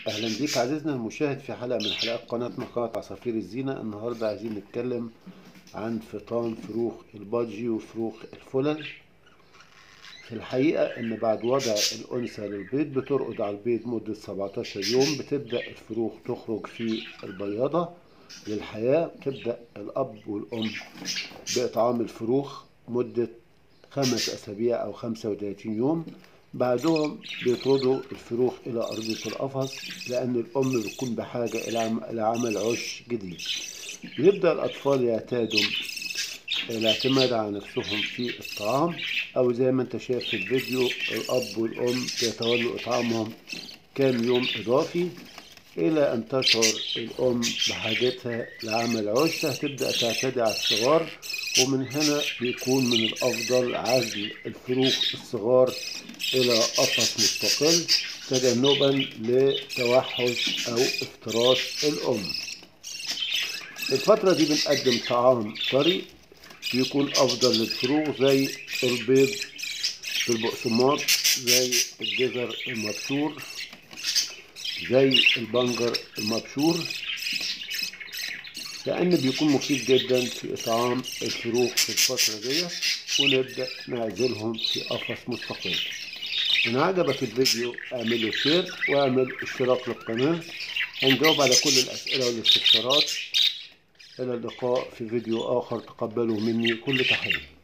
اهلا بيك عزيزنا المشاهد في حلقه من حلقات قناتنا قناه عصافير الزينه النهارده عايزين نتكلم عن فطام فروخ البادجي وفروخ الفلل في الحقيقه ان بعد وضع الانثى للبيض بترقد على البيض مده 17 يوم بتبدا الفروخ تخرج في البياضه للحياه تبدا الاب والام باطعام الفروخ مده خمس اسابيع او 35 يوم بعدهم بيطردوا الفروخ إلى أرضية القفص لأن الأم بتكون بحاجة إلى عمل عش جديد يبدأ الأطفال يعتادوا الاعتماد على نفسهم في الطعام أو زي ما أنت شايف في الفيديو الأب والأم بيتولوا إطعامهم كام يوم إضافي إلى أن تشعر الأم بحاجتها لعمل عش هتبدأ تعتدي على الصغار ومن هنا بيكون من الأفضل عزل الفروخ الصغار إلى قفص مستقل تجنبا لتوحش أو افتراس الأم الفترة دي بنقدم طعام طري بيكون أفضل للفروخ زي البيض بالبقسماط زي الجزر المبشور زي البنجر المبشور لأن بيكون مفيد جدا في إطعام الفروخ في الفترة دي ونبدأ نعزلهم في قفص مستقل إن عجبك الفيديو اعمل له شير واعمل اشتراك للقناة هنجاوب على كل الأسئلة والاستفسارات إلى اللقاء في فيديو آخر تقبلوا مني كل تحية